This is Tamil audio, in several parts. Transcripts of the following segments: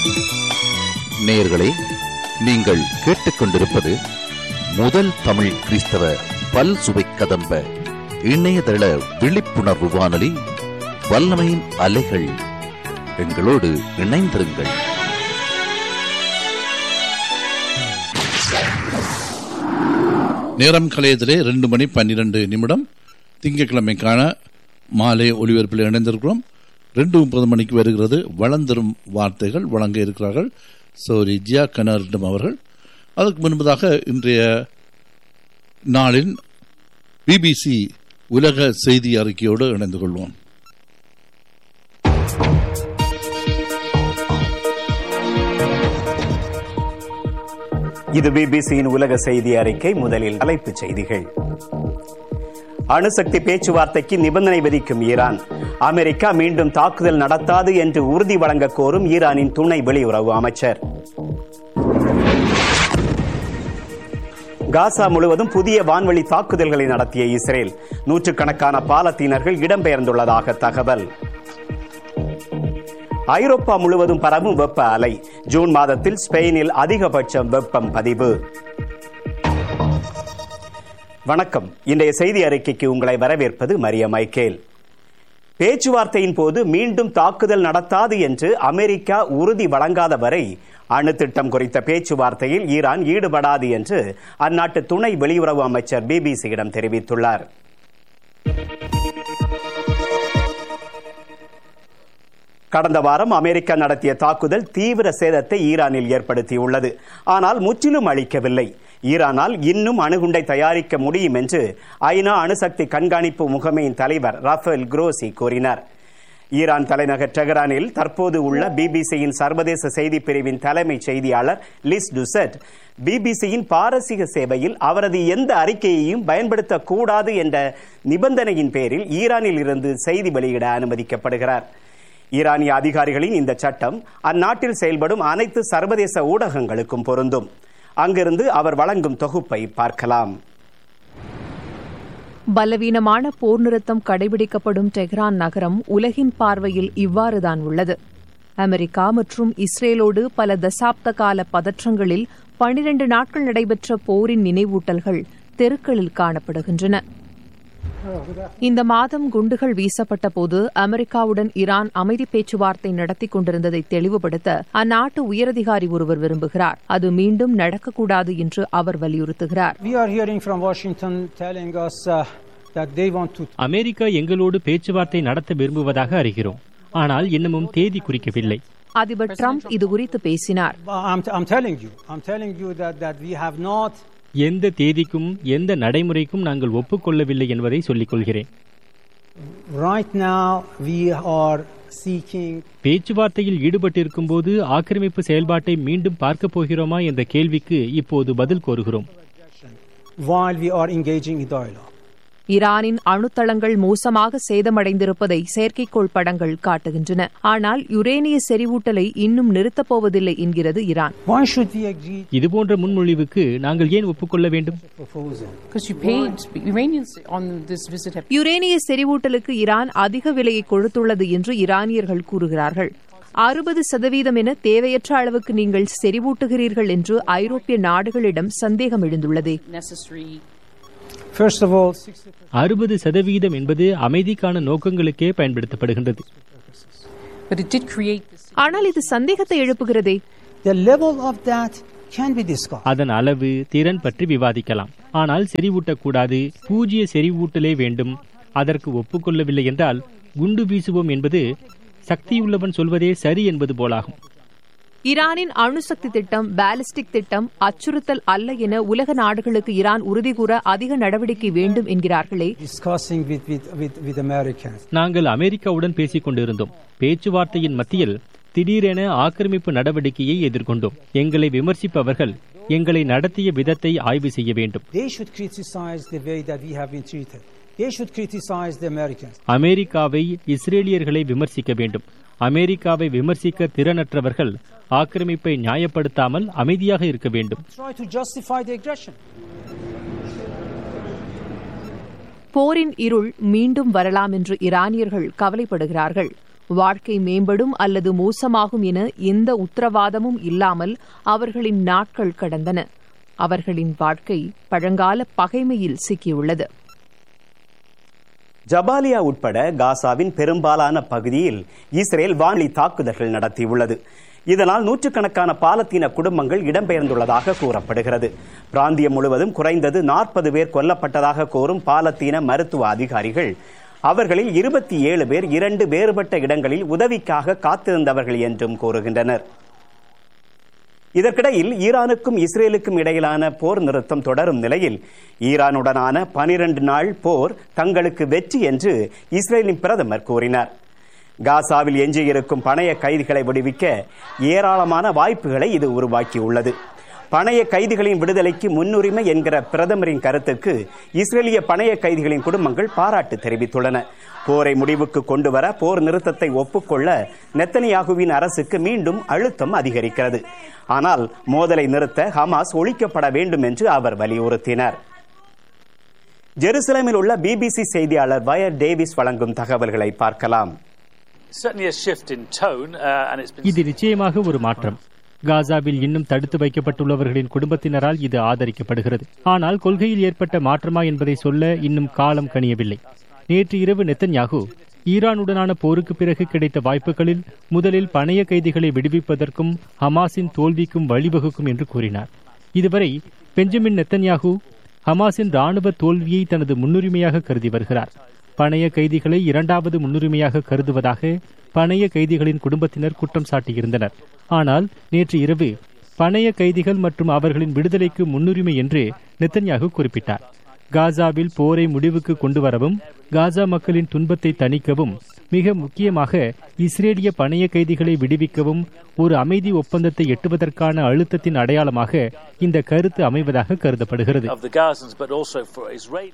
நேயர்களே நீங்கள் கேட்டுக்கொண்டிருப்பது முதல் தமிழ் கிறிஸ்தவ பல் சுவை கதம்ப இணையதள விழிப்புணர்வு வானொலி வல்லமையின் அலைகள் எங்களோடு இணைந்திருங்கள் நேரம் கலையத்திலே ரெண்டு மணி பன்னிரண்டு நிமிடம் திங்கட்கிழமைக்கான மாலை ஒளிபரப்பில் இணைந்திருக்கிறோம் ரெண்டு முப்பது மணிக்கு வருகிறது வளர்ந்தரும் வார்த்தைகள் வழங்க இருக்கிறார்கள் சௌரி ஜியா கனர்டம் அவர்கள் அதற்கு முன்பதாக இன்றைய நாளின் பிபிசி உலக செய்தி அறிக்கையோடு இணைந்து கொள்வோம் இது பிபிசியின் உலக செய்தி அறிக்கை முதலில் தலைப்புச் செய்திகள் அணுசக்தி பேச்சுவார்த்தைக்கு நிபந்தனை விதிக்கும் ஈரான் அமெரிக்கா மீண்டும் தாக்குதல் நடத்தாது என்று உறுதி வழங்க கோரும் ஈரானின் துணை வெளியுறவு அமைச்சர் காசா முழுவதும் புதிய வான்வழி தாக்குதல்களை நடத்திய இஸ்ரேல் நூற்றுக்கணக்கான பாலத்தீனர்கள் இடம்பெயர்ந்துள்ளதாக தகவல் ஐரோப்பா முழுவதும் பரவும் வெப்ப அலை ஜூன் மாதத்தில் ஸ்பெயினில் அதிகபட்சம் வெப்பம் பதிவு வணக்கம் இன்றைய செய்தி அறிக்கைக்கு உங்களை வரவேற்பது மரிய மைக்கேல் பேச்சுவார்த்தையின் போது மீண்டும் தாக்குதல் நடத்தாது என்று அமெரிக்கா உறுதி வழங்காத வரை அணு திட்டம் குறித்த பேச்சுவார்த்தையில் ஈரான் ஈடுபடாது என்று அந்நாட்டு துணை வெளியுறவு அமைச்சர் பிபிசியிடம் தெரிவித்துள்ளார் கடந்த வாரம் அமெரிக்கா நடத்திய தாக்குதல் தீவிர சேதத்தை ஈரானில் ஏற்படுத்தியுள்ளது ஆனால் முற்றிலும் அளிக்கவில்லை ஈரானால் இன்னும் அணுகுண்டை தயாரிக்க முடியும் என்று ஐநா அணுசக்தி கண்காணிப்பு முகமையின் தலைவர் ரஃபேல் குரோசி கூறினார் ஈரான் தலைநகர் டெஹரானில் தற்போது உள்ள பிபிசியின் சர்வதேச செய்தி பிரிவின் தலைமை செய்தியாளர் லிஸ் டுசெட் பிபிசியின் பாரசீக சேவையில் அவரது எந்த அறிக்கையையும் பயன்படுத்தக்கூடாது என்ற நிபந்தனையின் பேரில் ஈரானில் இருந்து செய்தி வெளியிட அனுமதிக்கப்படுகிறார் ஈரானிய அதிகாரிகளின் இந்த சட்டம் அந்நாட்டில் செயல்படும் அனைத்து சர்வதேச ஊடகங்களுக்கும் பொருந்தும் அங்கிருந்து அவர் வழங்கும் தொகுப்பை பார்க்கலாம் பலவீனமான போர் நிறுத்தம் கடைபிடிக்கப்படும் டெஹ்ரான் நகரம் உலகின் பார்வையில் இவ்வாறுதான் உள்ளது அமெரிக்கா மற்றும் இஸ்ரேலோடு பல தசாப்த கால பதற்றங்களில் பனிரண்டு நாட்கள் நடைபெற்ற போரின் நினைவூட்டல்கள் தெருக்களில் காணப்படுகின்றன இந்த மாதம் குண்டுகள் வீசப்பட்ட போது அமெரிக்காவுடன் ஈரான் அமைதி பேச்சுவார்த்தை நடத்தி கொண்டிருந்ததை தெளிவுபடுத்த அந்நாட்டு உயரதிகாரி ஒருவர் விரும்புகிறார் அது மீண்டும் நடக்கக்கூடாது என்று அவர் வலியுறுத்துகிறார் We are hearing from Washington telling us uh, that they want to. America எங்களோடு பேச்சுவார்த்தை நடத்த விரும்புவதாக அறிகிறோம் ஆனால் இன்னமும் தேதி குறிக்கவில்லை அதிபர் டிரம்ப் இதுகுறித்து பேசினார் I'm, I'm telling you, I'm telling you that, that we have not. எந்த தேதிக்கும் எந்த நடைமுறைக்கும் நாங்கள் ஒப்புக்கொள்ளவில்லை என்பதை சொல்லிக் கொள்கிறேன் Right now, we are seeking. பேச்சுவார்த்தையில் ஈடுபட்டிருக்கும் போது ஆக்கிரமிப்பு செயல்பாட்டை மீண்டும் பார்க்கப் போகிறோமா என்ற கேள்விக்கு இப்போது பதில் கோருகிறோம் While we are engaging in dialogue. ஈரானின் அணுத்தளங்கள் மோசமாக சேதமடைந்திருப்பதை செயற்கைக்கோள் படங்கள் காட்டுகின்றன ஆனால் யுரேனிய செறிவூட்டலை இன்னும் நிறுத்தப் போவதில்லை என்கிறது Iran Why should we agree இதுபோன்ற முன்மொழிவுக்கு நாங்கள் ஏன் ஒப்புக்கொள்ள வேண்டும் to proposal? Because you paid Iranians on this visit have யுரேனிய செறிவூட்டலுக்கு ஈரான் அதிக விலையை கொடுத்துள்ளது என்று ஈரானியர்கள் கூறுகிறார்கள் அறுபது சதவீதம் என தேவையற்ற அளவுக்கு நீங்கள் செறிவூட்டுகிறீர்கள் என்று ஐரோப்பிய நாடுகளிடம் சந்தேகம் எழுந்துள்ளது necessary. First of all, 60 அறுபது சதவீதம் என்பது அமைதிக்கான நோக்கங்களுக்கே பயன்படுத்தப்படுகின்றது But it did create this. ஆனால் இது சந்தேகத்தை எழுப்புகிறதே the level of that can be discussed. அதன் அளவு திறன் பற்றி விவாதிக்கலாம் ஆனால் செறிவூட்டக்கூடாது பூஜ்ய செறிவூட்டலே வேண்டும் அதற்கு ஒப்புக்கொள்ளவில்லை என்றால் குண்டு வீசுவோம் என்பது சக்தியுள்ளவன் சொல்வதே சரி என்பது போலாகும் ஈரானின் அணுசக்தி திட்டம் பாலிஸ்டிக் திட்டம் அச்சுறுத்தல் அல்ல என உலக நாடுகளுக்கு ஈரான் உறுதி கூற அதிக நடவடிக்கை வேண்டும் என்கிறார்களே Discussing with, with, with, with Americans. நாங்கள் அமெரிக்காவுடன் பேசிக் கொண்டிருந்தோம் பேச்சுவார்த்தையின் மத்தியில் திடீரென ஆக்கிரமிப்பு நடவடிக்கையை எதிர்கொண்டோம் எங்களை விமர்சிப்பவர்கள் எங்களை நடத்திய விதத்தை ஆய்வு செய்ய வேண்டும் They should criticize the way that we have been treated. They should criticize the Americans. அமெரிக்காவை இஸ்ரேலியர்களை விமர்சிக்க வேண்டும் அமெரிக்காவை விமர்சிக்க திறனற்றவர்கள் ஆக்கிரமிப்பை நியாயப்படுத்தாமல் அமைதியாக இருக்க வேண்டும் Try to justify the aggression. போரின் இருள் மீண்டும் வரலாம் என்று ஈரானியர்கள் கவலைப்படுகிறார்கள் வாழ்க்கை மேம்படும் அல்லது மோசமாகும் என எந்த உத்தரவாதமும் இல்லாமல் அவர்களின் நாட்கள் கடந்தன அவர்களின் வாழ்க்கை பழங்கால பகைமையில் சிக்கியுள்ளது ஜபாலியா உட்பட காசாவின் பெரும்பாலான பகுதியில் இஸ்ரேல் வான்வழி தாக்குதல்கள் நடத்தியுள்ளது இதனால் நூற்றுக்கணக்கான பாலத்தீன குடும்பங்கள் இடம்பெயர்ந்துள்ளதாக கூறப்படுகிறது பிராந்தியம் முழுவதும் குறைந்தது நாற்பது பேர் கொல்லப்பட்டதாக கூறும் பாலத்தீன மருத்துவ அதிகாரிகள் அவர்களில் இருபத்தி ஏழு பேர் இரண்டு வேறுபட்ட இடங்களில் உதவிக்காக காத்திருந்தவர்கள் என்றும் கூறுகின்றனர் இதற்கிடையில் ஈரானுக்கும் இஸ்ரேலுக்கும் இடையிலான போர் நிறுத்தம் தொடரும் நிலையில் ஈரானுடனான பனிரண்டு நாள் போர் தங்களுக்கு வெற்றி என்று இஸ்ரேலின் பிரதமர் கூறினார் காசாவில் எஞ்சியிருக்கும் பணைய கைதிகளை விடுவிக்க ஏராளமான வாய்ப்புகளை இது உருவாக்கியுள்ளது பணைய கைதிகளின் விடுதலைக்கு முன்னுரிமை என்கிற பிரதமரின் கருத்துக்கு இஸ்ரேலிய பணைய கைதிகளின் குடும்பங்கள் பாராட்டு தெரிவித்துள்ளன போரை முடிவுக்கு கொண்டு வர போர் நிறுத்தத்தை ஒப்புக்கொள்ள நெத்தனியாகுவின் அரசுக்கு மீண்டும் அழுத்தம் அதிகரிக்கிறது ஆனால் மோதலை நிறுத்த ஹமாஸ் ஒழிக்கப்பட வேண்டும் என்று அவர் வலியுறுத்தினார் ஜெருசலேமில் உள்ள பிபிசி செய்தியாளர் வயர் டேவிஸ் வழங்கும் தகவல்களை பார்க்கலாம் certainly a shift in tone, uh, and it's been. இது நிச்சயமாக ஒரு மாற்றம் காசாவில் இன்னும் தடுத்து வைக்கப்பட்டுள்ளவர்களின் குடும்பத்தினரால் இது ஆதரிக்கப்படுகிறது ஆனால் கொள்கையில் ஏற்பட்ட மாற்றமா என்பதை சொல்ல இன்னும் காலம் கனியவில்லை நேற்று இரவு நெத்தன்யாகு ஈரானுடனான போருக்கு பிறகு கிடைத்த வாய்ப்புகளில் முதலில் பணைய கைதிகளை விடுவிப்பதற்கும் ஹமாஸின் தோல்விக்கும் வழிவகுக்கும் என்று கூறினார் இதுவரை பெஞ்சமின் நெத்தன்யாகு ஹமாஸின் ராணுவ தோல்வியை தனது முன்னுரிமையாக கருதி வருகிறார் பணைய கைதிகளை இரண்டாவது முன்னுரிமையாக கருதுவதாக பணைய கைதிகளின் குடும்பத்தினர் குற்றம் சாட்டியிருந்தனர் ஆனால் நேற்று இரவு பணைய கைதிகள் மற்றும் அவர்களின் விடுதலைக்கு முன்னுரிமை என்று நெத்தன்யாகு குறிப்பிட்டார் காசாவில் போரை முடிவுக்கு கொண்டு வரவும் காசா மக்களின் துன்பத்தை தணிக்கவும் மிக முக்கியமாக இஸ்ரேலிய பணைய கைதிகளை விடுவிக்கவும் ஒரு அமைதி ஒப்பந்தத்தை எட்டுவதற்கான அழுத்தத்தின் அடையாளமாக இந்த கருத்து அமைவதாக கருதப்படுகிறது Of the Gazans, but also for Israeli.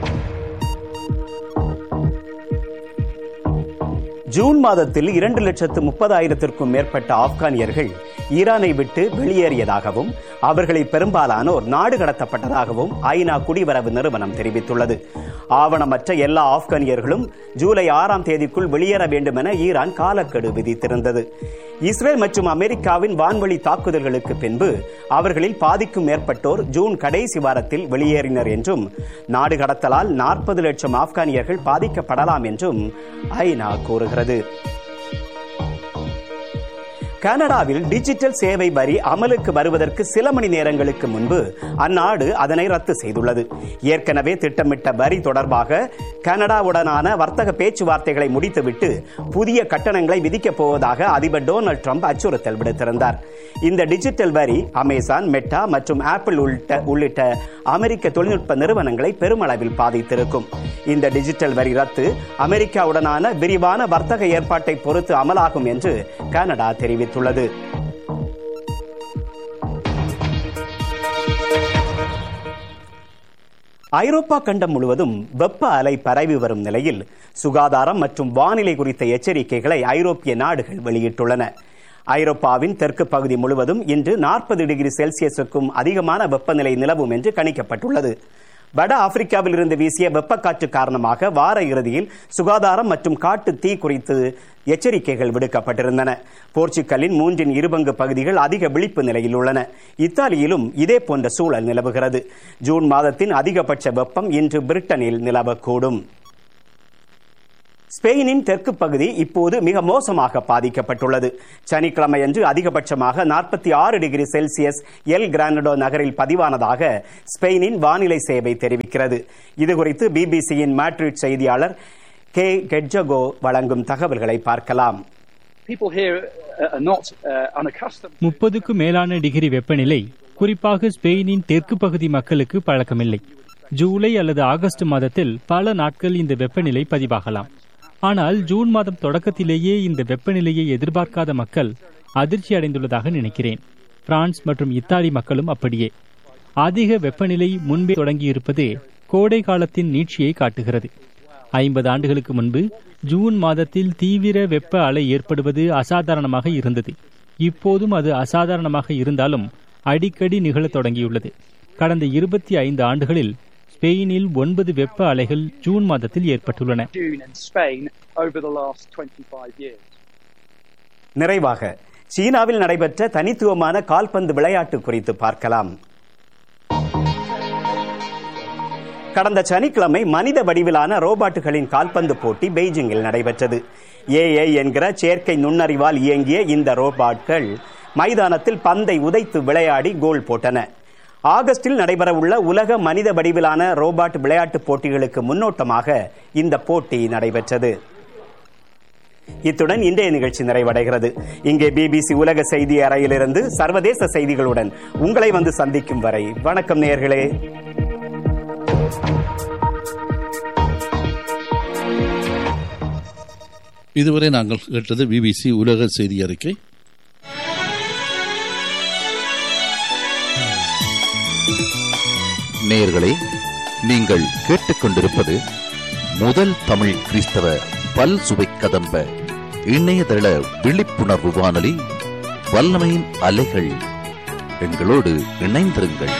June மாதத்தில் இரண்டு லட்சத்து முப்பதாயிரத்திற்கும் மேற்பட்ட ஆப்கானியர்கள் ஈரானை விட்டு வெளியேறியதாகவும் அவர்களில் பெரும்பாலானோர் நாடு கடத்தப்பட்டதாகவும் ஐநா குடிவரவு நிறுவனம் தெரிவித்துள்ளது ஆவணமற்ற எல்லா ஆப்கானியர்களும் ஜூலை ஆறாம் தேதிக்குள் வெளியேற வேண்டும் என ஈரான் காலக்கெடு விதித்திருந்தது இஸ்ரேல் மற்றும் அமெரிக்காவின் வான்வழி தாக்குதல்களுக்கு பின்பு அவர்களில் பாதிக்கும் மேற்பட்டோர் ஜூன் கடைசி வாரத்தில் வெளியேறினர் என்றும் நாடு கடத்தலால் நாற்பது லட்சம் ஆப்கானியர்கள் பாதிக்கப்படலாம் என்றும் ஐநா கூறுகிறது கனடாவில் டிஜிட்டல் சேவை வரி அமலுக்கு வருவதற்கு சில மணி நேரங்களுக்கு முன்பு அந்நாடு அதனை ரத்து செய்துள்ளது ஏற்கனவே திட்டமிட்ட வரி தொடர்பாக கனடாவுடனான வர்த்தக பேச்சுவார்த்தைகளை முடித்துவிட்டு புதிய கட்டணங்களை விதிக்கப் போவதாக அதிபர் டொனால்ட் ட்ரம்ப் அச்சுறுத்தல் விடுத்திருந்தார் இந்த டிஜிட்டல் வரி அமேசான் மெட்டா மற்றும் ஆப்பிள் உள்ளிட்ட உள்ளிட்ட அமெரிக்க தொழில்நுட்ப நிறுவனங்களை பெருமளவில் பாதித்திருக்கும் இந்த டிஜிட்டல் வரி ரத்து அமெரிக்காவுடனான விரிவான வர்த்தக ஏற்பாட்டை பொறுத்து அமலாகும் என்று கனடா தெரிவித்துள்ளது ஐரோப்பா கண்டம் முழுவதும் வெப்ப அலை பரவி வரும் நிலையில் சுகாதாரம் மற்றும் வானிலை குறித்த எச்சரிக்கைகளை ஐரோப்பிய நாடுகள் வெளியிட்டுள்ளன ஐரோப்பாவின் தெற்கு பகுதி முழுவதும் இன்று நாற்பது டிகிரி செல்சியஸுக்கும் அதிகமான வெப்பநிலை நிலவும் என்று கணிக்கப்பட்டுள்ளது வட ஆப்பிரிக்காவில் இருந்து வீசிய வெப்பக்காற்று காரணமாக வார இறுதியில் சுகாதாரம் மற்றும் காட்டு தீ குறித்து எச்சரிக்கைகள் விடுக்கப்பட்டிருந்தன போர்ச்சுக்கலின் மூன்றின் இருபங்கு பகுதிகள் அதிக விழிப்பு நிலையில் உள்ளன இத்தாலியிலும் இதே போன்ற சூழல் நிலவுகிறது ஜூன் மாதத்தின் அதிகபட்ச வெப்பம் இன்று பிரிட்டனில் நிலவக்கூடும் ஸ்பெயினின் தெற்கு பகுதி இப்போது மிக மோசமாக பாதிக்கப்பட்டுள்ளது சனிக்கிழமையன்று அதிகபட்சமாக நாற்பத்தி ஆறு டிகிரி செல்சியஸ் எல் கிரானடோ நகரில் பதிவானதாக ஸ்பெயினின் வானிலை சேவை தெரிவிக்கிறது இதுகுறித்து பிபிசியின் மேட்ரிட் செய்தியாளர் கே கெட்ஜகோ வழங்கும் தகவல்களை பார்க்கலாம் People here uh, are not uh, unaccustomed. முப்பதுக்கும் மேலான டிகிரி வெப்பநிலை குறிப்பாக ஸ்பெயினின் தெற்கு பகுதி மக்களுக்கு பழக்கமில்லை ஜூலை அல்லது ஆகஸ்ட் மாதத்தில் பல நாட்கள் இந்த வெப்பநிலை பதிவாகலாம் ஆனால் ஜூன் மாதம் தொடக்கத்திலேயே இந்த வெப்பநிலையை எதிர்பார்க்காத மக்கள் அதிர்ச்சி அடைந்துள்ளதாக நினைக்கிறேன் பிரான்ஸ் மற்றும் இத்தாலி மக்களும் அப்படியே அதிக வெப்பநிலை முன்பே தொடங்கியிருப்பது கோடை காலத்தின் நீட்சியை காட்டுகிறது ஐம்பது ஆண்டுகளுக்கு முன்பு ஜூன் மாதத்தில் தீவிர வெப்ப அலை ஏற்படுவது அசாதாரணமாக இருந்தது இப்போதும் அது அசாதாரணமாக இருந்தாலும் அடிக்கடி நிகழத் தொடங்கியுள்ளது கடந்த இருபத்தி ஐந்து ஆண்டுகளில் ஸ்பெயினில் ஒன்பது வெப்ப அலைகள் ஜூன் மாதத்தில் ஏற்பட்டுள்ளன June in Spain over the last 25 years. நிறைவாக சீனாவில் நடைபெற்ற தனித்துவமான கால்பந்து விளையாட்டு குறித்து பார்க்கலாம் கடந்த சனிக்கிழமை மனித வடிவிலான ரோபாட்டுகளின் கால்பந்து போட்டி பெய்ஜிங்கில் நடைபெற்றது ஏஏ என்கிற செயற்கை நுண்ணறிவால் இயங்கிய இந்த ரோபாட்கள் மைதானத்தில் பந்தை உதைத்து விளையாடி கோல் போட்டன ஆகஸ்டில் நடைபெறவுள்ள உலக மனித வடிவிலான ரோபாட் விளையாட்டுப் போட்டிகளுக்கு முன்னோட்டமாக இந்த போட்டி நடைபெற்றது இத்துடன் இன்றைய நிகழ்ச்சி நிறைவடைகிறது இங்கே பிபிசி உலக செய்தி அறையிலிருந்து சர்வதேச செய்திகளுடன் உங்களை வந்து சந்திக்கும் வரை வணக்கம் நேயர்களே இதுவரை நாங்கள் கேட்டது பிபிசி உலக செய்தி அறிக்கை நேயர்களே நீங்கள் கேட்டுக்கொண்டிருப்பது முதல் தமிழ் கிறிஸ்தவ பல் சுவை கதம்ப இணையதள விழிப்புணர்வு வானொலி வல்லமையின் அலைகள் எங்களோடு இணைந்திருங்கள்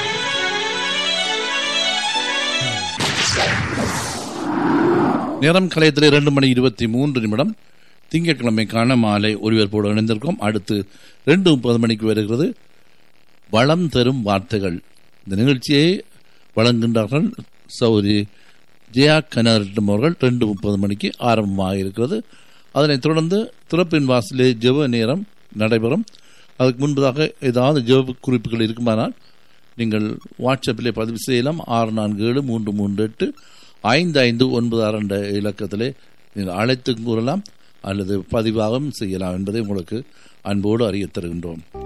நேரம் கலையத்தில் இரண்டு மணி இருபத்தி மூன்று நிமிடம் திங்கட்கிழமைக்கான மாலை ஒலிபரப்போடு இணைந்திருக்கோம் அடுத்து ரெண்டு முப்பது மணிக்கு வருகிறது வளம் தரும் வார்த்தைகள் இந்த நிகழ்ச்சியை வழங்குகின்றார்கள் சௌரி ஜெயா கனரிட்டம் அவர்கள் ரெண்டு முப்பது மணிக்கு ஆரம்பமாக இருக்கிறது அதனைத் தொடர்ந்து திறப்பின் வாசலே ஜெப நேரம் நடைபெறும் அதுக்கு முன்பதாக ஏதாவது ஜெப குறிப்புகள் இருக்குமானால் நீங்கள் வாட்ஸ்அப்பிலே பதிவு செய்யலாம் ஆறு நான்கு ஏழு மூன்று மூன்று எட்டு ஐந்து ஐந்து ஒன்பது ஆறு என்ற இலக்கத்திலே நீங்கள் அழைத்து கூறலாம் அல்லது பதிவாகவும் செய்யலாம் என்பதை உங்களுக்கு அன்போடு அறியத் தருகின்றோம்